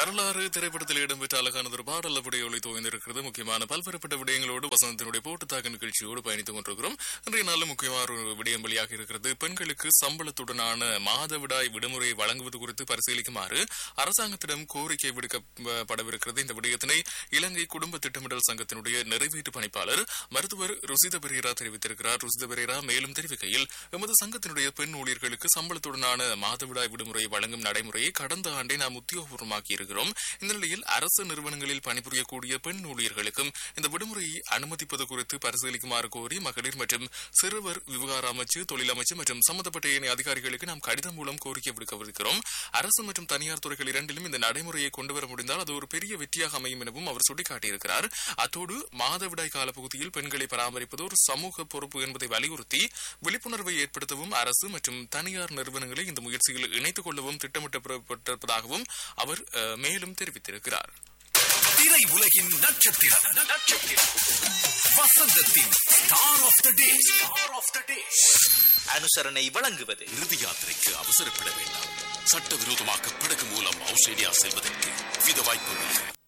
வரலாறு திரைப்படத்தில் இடம்பெற்ற அழகான ஒரு பாடல் அப்படியே ஒளி துவங்கியிருக்கிறது முக்கியமான பல்வேறுபட்ட விடயங்களோடு வசந்தத்தினுடைய போட்டுத்தாக்க நிகழ்ச்சியோடு பயணித்துக் கொண்டிருக்கிறோம் இன்றைய நாளில் முக்கியமான ஒரு விடயம் வெளியாக இருக்கிறது பெண்களுக்கு சம்பளத்துடனான மாதவிடாய் விடுமுறை வழங்குவது குறித்து பரிசீலிக்குமாறு அரசாங்கத்திடம் கோரிக்கை விடுக்கப்படவிருக்கிறது இந்த விடயத்தினை இலங்கை குடும்ப திட்டமிடல் சங்கத்தினுடைய நிறைவேற்று பணிப்பாளர் மருத்துவர் ருசித பெரேரா தெரிவித்திருக்கிறார் ருசித பெரேரா மேலும் தெரிவிக்கையில் எமது சங்கத்தினுடைய பெண் ஊழியர்களுக்கு சம்பளத்துடனான மாதவிடாய் விடுமுறை வழங்கும் நடைமுறையை கடந்த ஆண்டே நாம் உத்தியோகபூர்வமாக்கி இருக்கிறோம் இந்த நிலையில் அரசு நிறுவனங்களில் பணிபுரியக்கூடிய பெண் ஊழியர்களுக்கும் இந்த விடுமுறையை அனுமதிப்பது குறித்து பரிசீலிக்குமாறு கோரி மகளிர் மற்றும் சிறுவர் விவகார அமைச்சு தொழில் அமைச்சு மற்றும் சம்பந்தப்பட்ட ஏனைய அதிகாரிகளுக்கு நாம் கடிதம் மூலம் கோரிக்கை விடுக்கவிருக்கிறோம் அரசு மற்றும் தனியார் துறைகள் இரண்டிலும் இந்த நடைமுறையை கொண்டுவர முடிந்தால் அது ஒரு பெரிய வெற்றியாக அமையும் எனவும் அவர் சுட்டிக்காட்டியிருக்கிறார் அத்தோடு மாதவிடாய் காலப்பகுதியில் பெண்களை பராமரிப்பது ஒரு சமூக பொறுப்பு என்பதை வலியுறுத்தி விழிப்புணர்வை ஏற்படுத்தவும் அரசு மற்றும் தனியார் நிறுவனங்களை இந்த முயற்சியில் இணைத்துக் கொள்ளவும் திட்டமிட்டப்பட்டிருப்பதாகவும் அவர் அஹ், மேலும் தெரிவித்திருக்கிறார் திரை உலகின் நட்சத்திரம் நட்சத்திரம் வசந்தத்தின் star of the day star of the day அனுசரணை வழங்குவது இறுதி யாத்திரைக்கு அவசரப்பட வேண்டாம் சட்டவிரோதமாக படகு மூலம் ஆஸ்திரேலியா செல்வதற்கு வித வாய்ப்புள்ளது